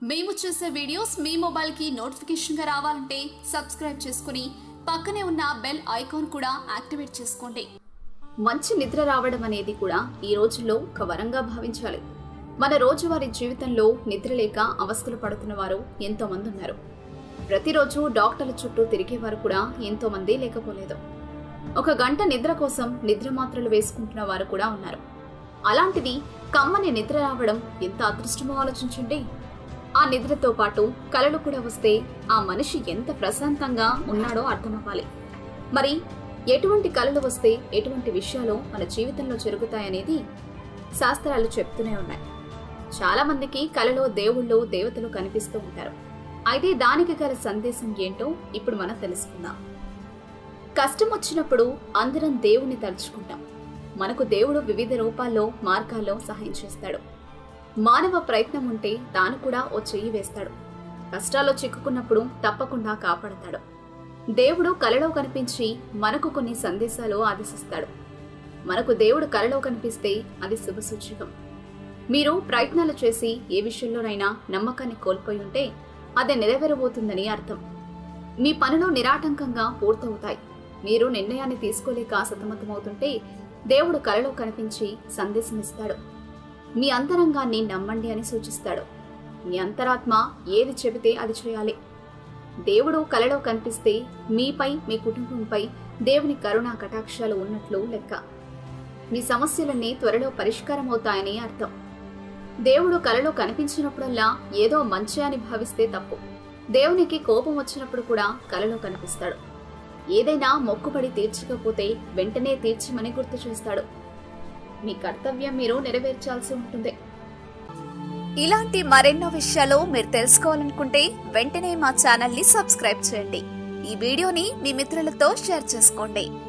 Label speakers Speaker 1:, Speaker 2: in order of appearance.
Speaker 1: మేము చేసే వీడియోస్ మీ మొబైల్కి నోటిఫికేషన్గా రావాలంటే సబ్స్క్రైబ్ చేసుకుని పక్కనే ఉన్న బెల్ ఐకాన్ కూడా యాక్టివేట్ చేసుకోండి మంచి నిద్ర రావడం అనేది కూడా ఈ రోజుల్లో ఒక వరంగా భావించాలి మన రోజువారీ జీవితంలో నిద్ర లేక అవస్థలు పడుతున్న వారు ఎంతో మంది ఉన్నారు ప్రతిరోజు డాక్టర్ల చుట్టూ తిరిగేవారు కూడా ఎంతో మంది లేకపోలేదు ఒక గంట నిద్ర కోసం నిద్ర మాత్రలు వేసుకుంటున్న వారు కూడా ఉన్నారు అలాంటిది కమ్మని నిద్ర రావడం ఎంత అదృష్టమో ఆలోచించండి ఆ నిద్రతో పాటు కలలు కూడా వస్తే ఆ మనిషి ఎంత ప్రశాంతంగా ఉన్నాడో అర్థమవ్వాలి మరి ఎటువంటి కలలు వస్తే ఎటువంటి విషయాలు మన జీవితంలో జరుగుతాయనేది శాస్త్రాలు చెప్తూనే ఉన్నాయి చాలా మందికి కలలో దేవుళ్ళు దేవతలు కనిపిస్తూ ఉంటారు అయితే దానికి గల సందేశం ఏంటో ఇప్పుడు మనం తెలుసుకుందాం కష్టం వచ్చినప్పుడు అందరం దేవుణ్ణి తలుచుకుంటాం మనకు దేవుడు వివిధ రూపాల్లో మార్గాల్లో సహాయం చేస్తాడు మానవ ప్రయత్నం ఉంటే తాను కూడా ఓ చెయ్యి వేస్తాడు కష్టాల్లో చిక్కుకున్నప్పుడు తప్పకుండా కాపాడతాడు దేవుడు కలలో కనిపించి మనకు కొన్ని సందేశాలు ఆదేశిస్తాడు మనకు దేవుడు కలలో కనిపిస్తే అది శుభసూచకం మీరు ప్రయత్నాలు చేసి ఏ విషయంలోనైనా నమ్మకాన్ని కోల్పోయి ఉంటే అది నెరవేరబోతుందని అర్థం మీ పనులు నిరాటంకంగా పూర్తవుతాయి మీరు నిర్ణయాన్ని తీసుకోలేక సతమతమవుతుంటే దేవుడు కలలో కనిపించి సందేశం ఇస్తాడు మీ అంతరంగాన్ని నమ్మండి అని సూచిస్తాడు మీ అంతరాత్మ ఏది చెబితే అది చేయాలి దేవుడు కలలో కనిపిస్తే మీపై మీ కుటుంబంపై దేవుని కరుణా కటాక్షాలు ఉన్నట్లు లెక్క మీ సమస్యలన్నీ త్వరలో పరిష్కారం అవుతాయని అర్థం దేవుడు కలలో కనిపించినప్పుడల్లా ఏదో మంచి అని భావిస్తే తప్పు దేవునికి కోపం వచ్చినప్పుడు కూడా కలలో కనిపిస్తాడు ఏదైనా మొక్కుబడి తీర్చకపోతే వెంటనే తీర్చమని గుర్తు చేస్తాడు మీ కర్తవ్యం మీరు నెరవేర్చాల్సి ఉంటుంది
Speaker 2: ఇలాంటి మరెన్నో విషయాలు మీరు తెలుసుకోవాలనుకుంటే వెంటనే మా ఛానల్ ని సబ్స్క్రైబ్ చేయండి ఈ వీడియోని మీ మిత్రులతో షేర్ చేసుకోండి